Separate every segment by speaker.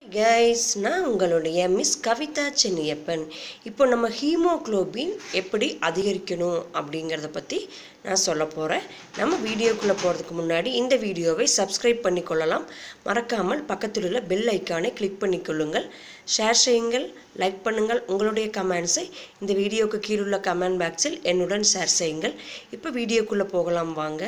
Speaker 1: guys நான் உங்களுடைய miss Kavitha Chenniappan இப்போ நம்ம ஹீமோகுளோபின் எப்படி அதிகரிக்கணும் அப்படிங்கிறத பற்றி நான் சொல்ல போகிறேன் நம்ம வீடியோக்குள்ளே போகிறதுக்கு முன்னாடி இந்த வீடியோவை சப்ஸ்கிரைப் பண்ணிக்கொள்ளலாம் மறக்காமல் பக்கத்தில் உள்ள பெல் ஐக்கானை கிளிக் பண்ணிக்கொள்ளுங்கள் ஷேர் செய்யுங்கள் லைக் பண்ணுங்கள் உங்களுடைய கமெண்ட்ஸை இந்த வீடியோக்கு கீழுள்ள கமெண்ட் பாக்ஸில் என்னுடன் ஷேர் செய்யுங்கள் இப்போ வீடியோக்குள்ளே போகலாம் வாங்க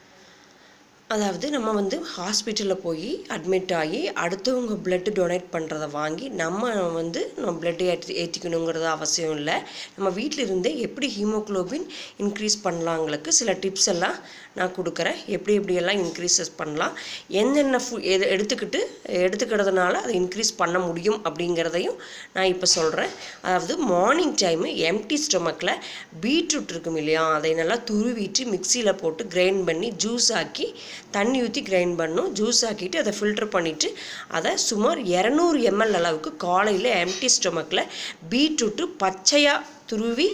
Speaker 1: அதாவது நம்ம வந்து ஹாஸ்பிட்டலில் போய் அட்மிட் ஆகி அடுத்தவங்க பிளட்டு டொனேட் பண்ணுறத வாங்கி நம்ம வந்து நம்ம பிளட்டு ஏற்றி ஏற்றிக்கணுங்கிறது அவசியம் இல்லை நம்ம வீட்டில் இருந்தே எப்படி ஹீமோக்ளோபின் இன்க்ரீஸ் பண்ணலாங்களுக்கு சில டிப்ஸ் எல்லாம் நான் கொடுக்குறேன் எப்படி எப்படியெல்லாம் இன்க்ரீஸஸ் பண்ணலாம் என்னென்ன ஃபு எது எடுத்துக்கிட்டு எடுத்துக்கிறதுனால அதை இன்க்ரீஸ் பண்ண முடியும் அப்படிங்கிறதையும் நான் இப்போ சொல்கிறேன் அதாவது மார்னிங் டைமு எம்டி ஸ்டொமக்கில் பீட்ரூட் இருக்கும் இல்லையா அதை நல்லா துருவிட்டு மிக்சியில் போட்டு கிரைண்ட் பண்ணி ஜூஸ் ஆக்கி தண்ணி ஊற்றி கிரைண்ட் பண்ணும் ஜூஸ் ஆக்கிட்டு அதை ஃபில்டர் பண்ணிவிட்டு அதை சுமார் இரநூறு எம்எல் அளவுக்கு காலையில் எம்டி ஸ்டொமக்கில் பீட்ரூட்டு பச்சையாக துருவி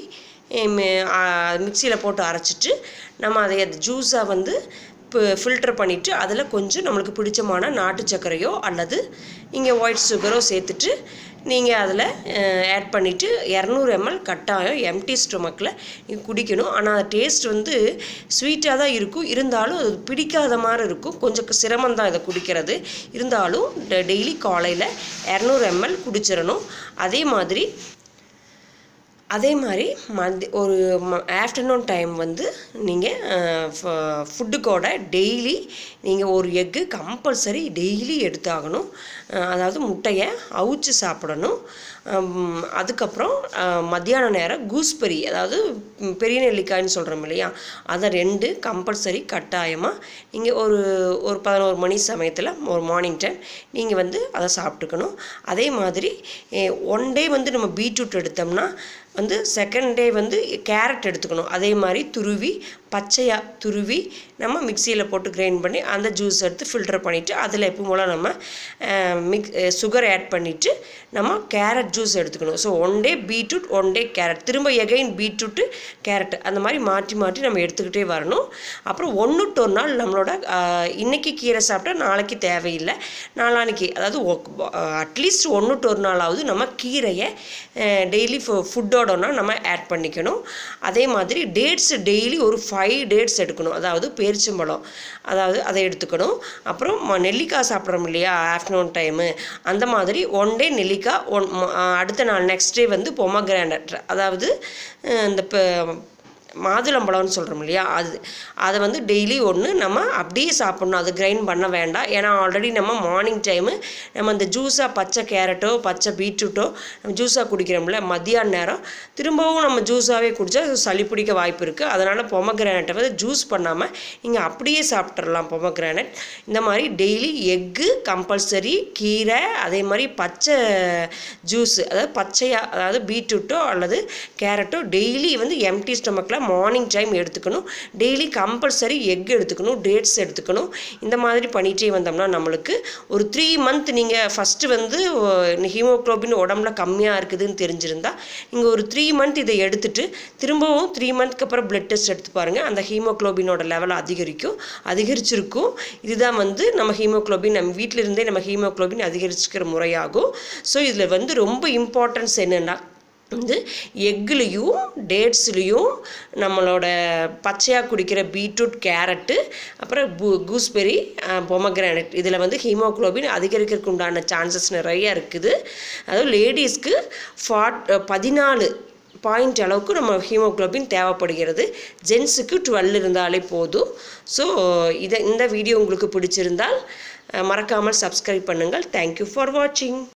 Speaker 1: மிக்சியில் போட்டு அரைச்சிட்டு நம்ம அதை ஜூஸாக வந்து இப்போ ஃபில்டர் பண்ணிவிட்டு அதில் கொஞ்சம் நம்மளுக்கு பிடிச்சமான நாட்டு சர்க்கரையோ அல்லது நீங்கள் ஒயிட் சுகரோ சேர்த்துட்டு நீங்கள் அதில் ஆட் பண்ணிவிட்டு இரநூறு எம்எல் கட்டாயம் எம்டி ஸ்டொமக்கில் நீங்கள் குடிக்கணும் ஆனால் டேஸ்ட் வந்து ஸ்வீட்டாக தான் இருக்கும் இருந்தாலும் அது பிடிக்காத மாதிரி இருக்கும் கொஞ்சம் சிரமம் தான் இதை குடிக்கிறது இருந்தாலும் டெய்லி காலையில் இரநூறு எம்எல் குடிச்சிடணும் அதே மாதிரி அதே மாதிரி மந்த் ஒரு ஆஃப்டர்நூன் டைம் வந்து நீங்கள் ஃபுட்டுக்கோட டெய்லி நீங்கள் ஒரு எக்கு கம்பல்சரி டெய்லி எடுத்தாகணும் அதாவது முட்டையை அவிச்சு சாப்பிடணும் அதுக்கப்புறம் மத்தியான நேரம் கூஸ்பெரி அதாவது பெரிய நெல்லிக்காய்னு சொல்கிறோம் இல்லையா அதை ரெண்டு கம்பல்சரி கட்டாயமாக நீங்கள் ஒரு ஒரு பதினோரு மணி சமயத்தில் ஒரு மார்னிங் டைம் நீங்கள் வந்து அதை சாப்பிட்டுக்கணும் அதே மாதிரி ஒன் டே வந்து நம்ம பீட்ரூட் எடுத்தோம்னா வந்து செகண்ட் டே வந்து கேரட் எடுத்துக்கணும் அதே மாதிரி துருவி பச்சையாக துருவி நம்ம மிக்சியில் போட்டு கிரைண்ட் பண்ணி அந்த ஜூஸ் எடுத்து ஃபில்டர் பண்ணிவிட்டு அதில் எப்போ போல் நம்ம மிக் சுகர் ஆட் பண்ணிவிட்டு நம்ம கேரட் ஜூஸ் எடுத்துக்கணும் so one day beetroot one day carrot திரும்ப எகைன் பீட்ரூட்டு கேரட் அந்த மாதிரி மாற்றி மாற்றி நம்ம எடுத்துக்கிட்டே வரணும் அப்புறம் ஒன்று டு ஒரு நாள் நம்மளோட இன்றைக்கி கீரை சாப்பிட்டா நாளைக்கு தேவையில்லை நாளானிக்கு அதாவது அட்லீஸ்ட் ஒன்று டு ஒரு நாளாவது நம்ம கீரையை டெய்லி ஃபுட்டோடனா நம்ம ஆட் பண்ணிக்கணும் அதே மாதிரி டேட்ஸ் டெய்லி ஒரு ஃபைவ் டேட்ஸ் எடுக்கணும் அதாவது பேரிச்சம்பழம் அதாவது அதை எடுத்துக்கணும் அப்புறம் நெல்லிக்காய் சாப்பிட்றோம் இல்லையா ஆஃப்டர்நூன் டைமு அந்த மாதிரி ஒன் டே நெல்லிக்காய் ஒன் அடுத்த நாள் நெக்ஸ்ட் டே வந்து பொமக்ரானட் அதாவது இந்த மாதுளம்பழம்னு சொல்கிறோம் இல்லையா அது அதை வந்து டெய்லி ஒன்று நம்ம அப்படியே சாப்பிட்ணும் அது கிரைண்ட் பண்ண வேண்டாம் ஏன்னா ஆல்ரெடி நம்ம மார்னிங் டைமு நம்ம இந்த ஜூஸாக பச்சை கேரட்டோ பச்சை பீட்ரூட்டோ நம்ம ஜூஸாக குடிக்கிறோம்ல மத்தியான நேரம் திரும்பவும் நம்ம ஜூஸாகவே குடித்தா சளி பிடிக்க வாய்ப்பு இருக்குது அதனால் பொமக்ரானட்டை வந்து ஜூஸ் பண்ணாமல் நீங்கள் அப்படியே சாப்பிட்றலாம் பொமக்ரானட் இந்த மாதிரி டெய்லி எக்கு கம்பல்சரி கீரை அதே மாதிரி பச்சை ஜூஸு அதாவது பச்சையாக அதாவது பீட்ரூட்டோ அல்லது கேரட்டோ டெய்லி வந்து எம்டி ஸ்டொமக்கில் மார்னிங் டைம் எடுத்துக்கணும் டெய்லி கம்பல்சரி எக் எடுத்துக்கணும் டேட்ஸ் எடுத்துக்கணும் இந்த மாதிரி பண்ணிகிட்டே வந்தோம்னா நம்மளுக்கு ஒரு த்ரீ மந்த் நீங்கள் ஃபஸ்ட்டு வந்து ஹீமோக்ளோபின் உடம்புல கம்மியாக இருக்குதுன்னு தெரிஞ்சிருந்தா நீங்கள் ஒரு த்ரீ மந்த் இதை எடுத்துட்டு திரும்பவும் த்ரீ மந்த்க்கு அப்புறம் பிளட் டெஸ்ட் எடுத்து பாருங்கள் அந்த ஹீமோக்ளோபினோட லெவல் அதிகரிக்கும் அதிகரிச்சிருக்கும் இதுதான் வந்து நம்ம ஹீமோக்ளோபின் நம்ம வீட்டில் இருந்தே நம்ம ஹீமோக்ளோபின் அதிகரிச்சுக்கிற முறையாகும் ஸோ இதில் வந்து ரொம்ப இம்பார்ட்டன்ஸ் என்னென்னா வந்து எக்குலேயும் டேட்ஸ்லேயும் நம்மளோட பச்சையாக குடிக்கிற பீட்ரூட் கேரட்டு அப்புறம் பூ கூஸ்பெரி பொமக்ரானட் இதில் வந்து ஹீமோக்ளோபின் அதிகரிக்கிறதுக்கு உண்டான சான்சஸ் நிறைய இருக்குது அதுவும் லேடிஸ்க்கு ஃபார்ட் பதினாலு பாயிண்ட் அளவுக்கு நம்ம ஹீமோக்ளோபின் தேவைப்படுகிறது ஜென்ஸுக்கு டுவெல் இருந்தாலே போதும் ஸோ இதை இந்த வீடியோ உங்களுக்கு பிடிச்சிருந்தால் மறக்காமல் சப்ஸ்கிரைப் பண்ணுங்கள் தேங்க்யூ ஃபார் வாட்சிங்